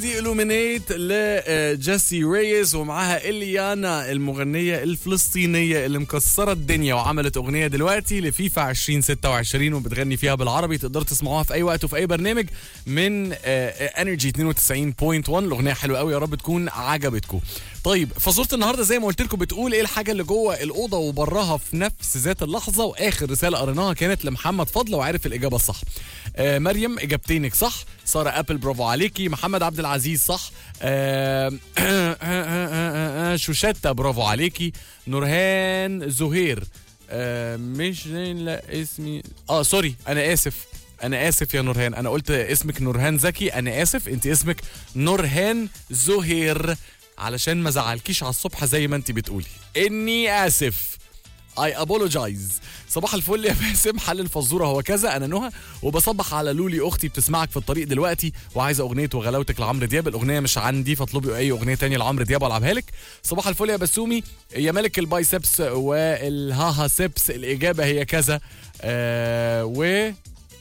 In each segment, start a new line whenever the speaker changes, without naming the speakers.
دي الومينيت لجيسي ريز ومعاها اليانا المغنيه الفلسطينيه اللي مكسره الدنيا وعملت اغنيه دلوقتي لفيفا 2026 وبتغني فيها بالعربي تقدروا تسمعوها في اي وقت وفي اي برنامج من انرجي 92.1 الاغنيه حلوه قوي يا رب تكون عجبتكم طيب فزوره النهارده زي ما قلت لكم بتقول ايه الحاجه اللي جوه الاوضه وبراها في نفس ذات اللحظه واخر رساله قريناها كانت لمحمد فضل وعارف الاجابه الصح آه مريم اجابتينك صح ساره ابل برافو عليكي محمد عبد العزيز صح آه آه شوشتا برافو عليكي نورهان زهير آه مش لا اسمي اه سوري انا اسف انا اسف يا نورهان انا قلت اسمك نورهان زكي انا اسف انت اسمك نورهان زهير علشان ما زعلكيش على الصبح زي ما انت بتقولي اني اسف اي ابولوجايز صباح الفل يا باسم حل الفزوره هو كذا انا نهى وبصبح على لولي اختي بتسمعك في الطريق دلوقتي وعايزه اغنيه وغلاوتك لعمرو دياب الاغنيه مش عندي فاطلبي اي اغنيه تانية لعمرو دياب والعبها لك صباح الفل يا بسومي يا ملك البايسبس والهاها سبس الاجابه هي كذا آه و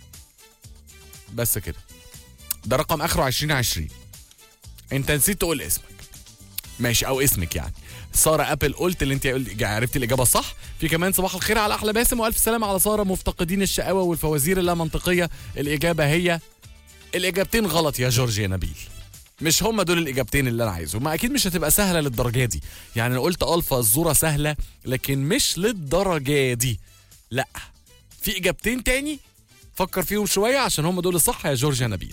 بس كده ده رقم اخره 2020 انت نسيت تقول اسمك ماشي او اسمك يعني ساره ابل قلت اللي انت عرفتي الاجابه الصح في كمان صباح الخير على احلى باسم والف سلامه على ساره مفتقدين الشقاوه والفوازير اللا منطقيه الاجابه هي الاجابتين غلط يا جورج يا نبيل مش هم دول الاجابتين اللي انا عايزهم ما اكيد مش هتبقى سهله للدرجه دي يعني انا قلت الفا الزوره سهله لكن مش للدرجه دي لا في اجابتين تاني فكر فيهم شويه عشان هم دول الصح يا جورج يا نبيل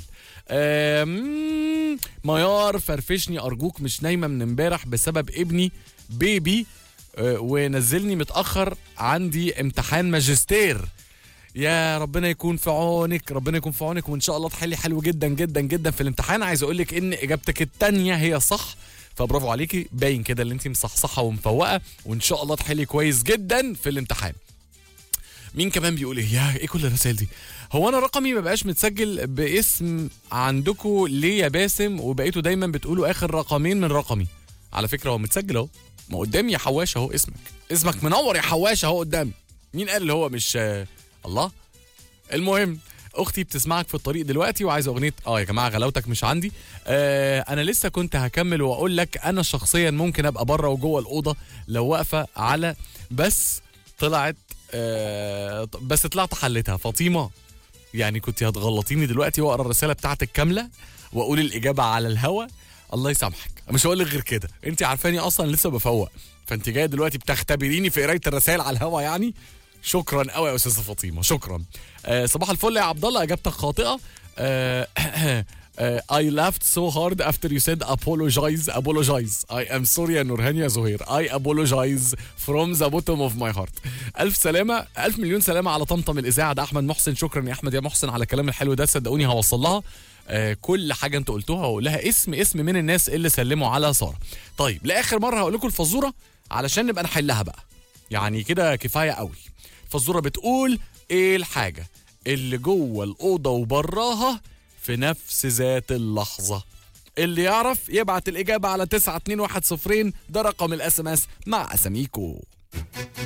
ميار فرفشني ارجوك مش نايمه من امبارح بسبب ابني بيبي ونزلني متاخر عندي امتحان ماجستير يا ربنا يكون في عونك ربنا يكون في عونك وان شاء الله تحلي حلو جدا جدا جدا في الامتحان عايز اقول لك ان اجابتك الثانيه هي صح فبرافو عليكي باين كده اللي انت مصحصحه ومفوقه وان شاء الله تحلي كويس جدا في الامتحان مين كمان بيقول ايه يا ايه كل الرسائل دي هو انا رقمي ما بقاش متسجل باسم عندكم ليه يا باسم وبقيتوا دايما بتقولوا اخر رقمين من رقمي على فكره هو متسجل اهو ما قدامي يا حواش اهو اسمك اسمك منور يا حواش اهو قدامي مين قال اللي هو مش آه الله المهم اختي بتسمعك في الطريق دلوقتي وعايزه اغنيه اه يا جماعه غلاوتك مش عندي آه انا لسه كنت هكمل واقول لك انا شخصيا ممكن ابقى بره وجوه الاوضه لو واقفه على بس طلعت آه بس طلعت حلتها فاطمه يعني كنت هتغلطيني دلوقتي واقرا الرساله بتاعتك كامله واقول الاجابه على الهوا الله يسامحك مش هقول لك غير كده انت عارفاني اصلا لسه بفوق فانت جايه دلوقتي بتختبريني في قرايه الرسائل على الهوا يعني شكرا قوي يا استاذه فاطمه شكرا آه صباح الفل يا عبد الله اجابتك خاطئه آه Uh, I laughed so hard after you said apologize apologize I am sorry يا نورهان يا زهير I apologize from the bottom of my heart ألف سلامة ألف مليون سلامة على طمطم الإذاعة ده أحمد محسن شكرا يا أحمد يا محسن على الكلام الحلو ده صدقوني هوصل لها آه كل حاجة أنتوا قلتوها وأقول لها اسم اسم من الناس اللي سلموا على سارة طيب لآخر مرة هقول لكم الفزورة علشان نبقى نحلها بقى يعني كده كفاية قوي الفزورة بتقول إيه الحاجة اللي جوه الأوضة وبراها في نفس ذات اللحظة اللي يعرف يبعت الإجابة على 9210 ده رقم الاس ام اس مع أساميكو